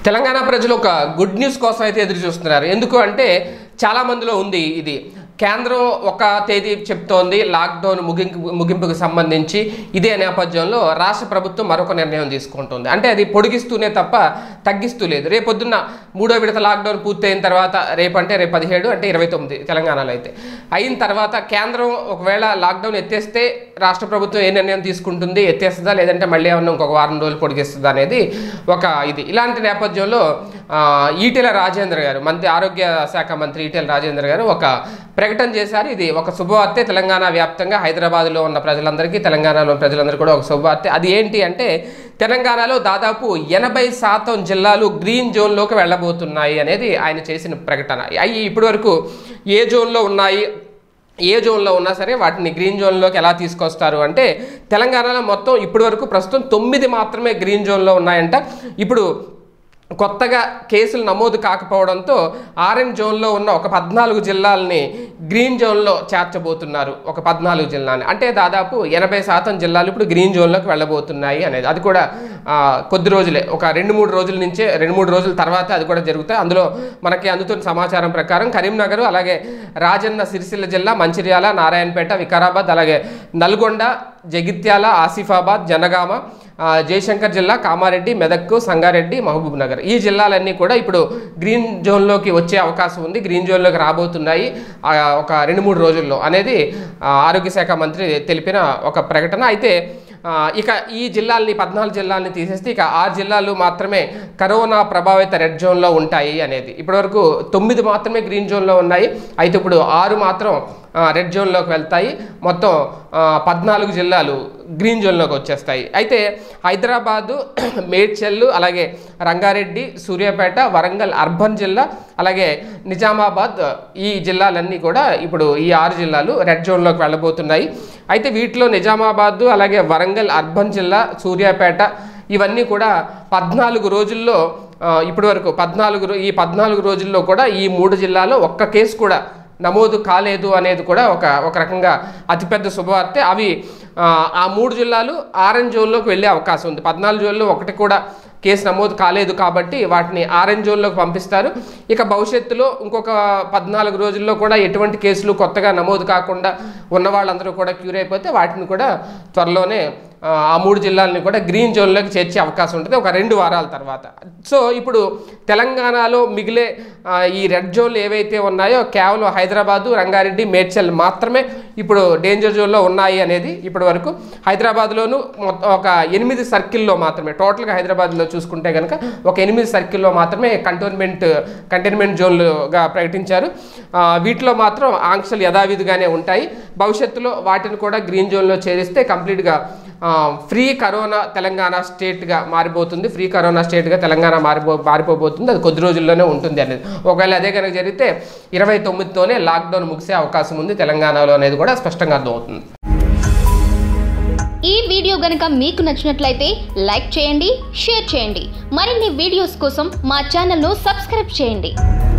తెలంగాణ ప్రజలు ఒక good news కోసం అయితే ఎదురు చూస్తున్నారు ఎందుకు అంటే చాలా మందిలో ఉంది ఇది కేంద్రం ఒక తేదీ చెప్తోంది లాక్డౌన్ ముగింపు ముగింపుకు సంబంధించి ఇదే నేపథ్యంలో రాష్ట్ర ప్రభుత్వం మరొక నిర్ణయం తీసుకుంటుంది అంటే అది పొడిగిస్తూనే తప్ప తగ్గిస్తూ లేదు రేపొద్దున్న మూడో విడత లాక్డౌన్ పూర్తయిన తర్వాత రేపు అంటే రేపు పదిహేడు అంటే ఇరవై తొమ్మిది తెలంగాణలో అయితే అయిన తర్వాత కేంద్రం ఒకవేళ లాక్డౌన్ ఎత్తేస్తే రాష్ట్ర ప్రభుత్వం ఏ నిర్ణయం తీసుకుంటుంది ఎత్తేస్తుందా లేదంటే మళ్ళీ ఏమన్నా ఇంకొక వారం రోజులు పొడిగిస్తుందా అనేది ఒక ఇది ఇలాంటి నేపథ్యంలో ఆ, ఈటెల రాజేంద్ర గారు మంత్రి ఆరోగ్య శాఖ మంత్రి ఈటెల రాజేంద్ర గారు ఒక ప్రకటన చేశారు ఇది ఒక శుభవార్తే తెలంగాణ వ్యాప్తంగా హైదరాబాద్లో ఉన్న ప్రజలందరికీ తెలంగాణలో ఉన్న ప్రజలందరూ కూడా ఒక శుభవార్తే అది ఏంటి అంటే తెలంగాణలో దాదాపు ఎనభై శాతం జిల్లాలు గ్రీన్ జోన్లోకి వెళ్ళబోతున్నాయి అనేది ఆయన చేసిన ప్రకటన అవి ఇప్పటివరకు ఏ జోన్లో ఉన్నాయి ఏ జోన్లో ఉన్నా సరే వాటిని గ్రీన్ జోన్లోకి ఎలా తీసుకొస్తారు అంటే తెలంగాణలో మొత్తం ఇప్పటివరకు ప్రస్తుతం తొమ్మిది మాత్రమే గ్రీన్ జోన్లో ఉన్నాయంట ఇప్పుడు కొత్తగా కేసులు నమోదు కాకపోవడంతో ఆరెంజ్ జోన్లో ఉన్న ఒక పద్నాలుగు జిల్లాలని గ్రీన్ జోన్లో చేర్చబోతున్నారు ఒక పద్నాలుగు జిల్లాని అంటే దాదాపు ఎనభై శాతం జిల్లాలు ఇప్పుడు గ్రీన్ జోన్లోకి వెళ్ళబోతున్నాయి అనేది అది కూడా ఆ, కొద్ది రోజులే ఒక రెండు మూడు రోజుల నుంచే రెండు మూడు రోజుల తర్వాత అది కూడా జరుగుతాయి అందులో మనకి అందుతున్న సమాచారం ప్రకారం కరీంనగర్ అలాగే రాజన్న సిరిసిల్ల జిల్లా మంచిర్యాల నారాయణపేట వికారాబాద్ అలాగే నల్గొండ జగిత్యాల ఆసిఫాబాద్ జనగామ ఆ, జయశంకర్ జిల్లా కామారెడ్డి మెదక్ సంగారెడ్డి మహబూబ్ నగర్ ఈ జిల్లాలన్నీ కూడా ఇప్పుడు గ్రీన్ జోన్లోకి వచ్చే అవకాశం ఉంది గ్రీన్ జోన్లోకి రాబోతున్నాయి ఆ, ఒక రెండు మూడు రోజుల్లో అనేది ఆ, ఆరోగ్య శాఖ మంత్రి తెలిపిన ఒక ప్రకటన అయితే ఆ, ఇక ఈ జిల్లాల్ని పద్నాలుగు జిల్లాల్ని తీసేస్తే ఇక ఆరు జిల్లాలు మాత్రమే కరోనా ప్రభావిత రెడ్ జోన్లో ఉంటాయి అనేది ఇప్పటివరకు తొమ్మిది మాత్రమే గ్రీన్ జోన్లో ఉన్నాయి అయితే ఇప్పుడు ఆరు మాత్రం ఆ, రెడ్ జోన్లోకి వెళ్తాయి మొత్తం ఆ, పద్నాలుగు జిల్లాలు గ్రీన్ జోన్లోకి వచ్చేస్తాయి అయితే హైదరాబాదు మేడ్చల్ అలాగే రంగారెడ్డి సూర్యాపేట వరంగల్ అర్బన్ జిల్లా అలాగే నిజామాబాద్ ఈ జిల్లాలన్నీ కూడా ఇప్పుడు ఈ ఆరు జిల్లాలు రెడ్ జోన్లోకి వెళ్ళబోతున్నాయి అయితే వీటిలో నిజామాబాద్ అలాగే వరంగల్ అర్బన్ జిల్లా సూర్యాపేట ఇవన్నీ కూడా పద్నాలుగు రోజుల్లో ఆ, ఇప్పటి వరకు పద్నాలుగు రో- ఈ పద్నాలుగు రోజుల్లో కూడా ఈ మూడు జిల్లాలో ఒక్క కేసు కూడా నమోదు కాలేదు అనేది కూడా ఒక ఒక రకంగా అతిపెద్ద శుభవార్తే అవి ఆ, ఆ మూడు జిల్లాలు ఆరెంజ్ జోన్లోకి వెళ్ళే అవకాశం ఉంది పద్నాలుగు జోన్లో ఒకటి కూడా కేసు నమోదు కాలేదు కాబట్టి వాటిని ఆరెంజ్ జోన్లోకి పంపిస్తారు ఇక భవిష్యత్తులో ఇంకొక పద్నాలుగు రోజుల్లో కూడా ఎటువంటి కేసులు కొత్తగా నమోదు కాకుండా ఉన్న వాళ్ళందరూ కూడా క్యూర్ అయిపోతే వాటిని కూడా త్వరలోనే ఆ, ఆ మూడు జిల్లాలని కూడా గ్రీన్ జోన్లోకి చేర్చే అవకాశం ఉంటుంది ఒక రెండు వారాల తర్వాత సో ఇప్పుడు తెలంగాణలో మిగిలే ఆ, ఈ రెడ్ జోన్లు ఏవైతే ఉన్నాయో కేవలం హైదరాబాదు రంగారెడ్డి మేడ్చల్ మాత్రమే ఇప్పుడు డేంజర్ జోన్లో ఉన్నాయి అనేది ఇప్పటి వరకు హైదరాబాద్లోను మొత్తం ఒక ఎనిమిది సర్కిల్లో మాత్రమే టోటల్గా హైదరాబాద్లో చూసుకుంటే కనుక ఒక ఎనిమిది సర్కిల్లో మాత్రమే కంటోన్మెంట్ కంటైన్మెంట్ జోన్లుగా ప్రకటించారు ఆ, వీటిలో మాత్రం ఆంక్షలు యథావిధిగానే ఉంటాయి భవిష్యత్తులో వాటిని కూడా గ్రీన్ జోన్లో చేరిస్తే కంప్లీట్గా ఫ్రీ కరోనా తెలంగాణ స్టేట్గా మారిపోతుంది ఫ్రీ కరోనా స్టేట్గా తెలంగాణ మారిపో మారిపోబోతుంది అది కొద్ది రోజుల్లోనే ఉంటుంది అనేది ఒకవేళ అదే కనుక జరిగితే ఇరవై తొమ్మిదితోనే లాక్డౌన్ ముగిసే అవకాశం ఉంది తెలంగాణలో అనేది కూడా స్పష్టంగా అర్థమవుతుంది ఈ వీడియో గనుక మీకు నచ్చినట్లయితే లైక్ చేయండి షేర్ చేయండి మరిన్ని వీడియోస్ కోసం మా ఛానల్ను సబ్స్క్రైబ్ చేయండి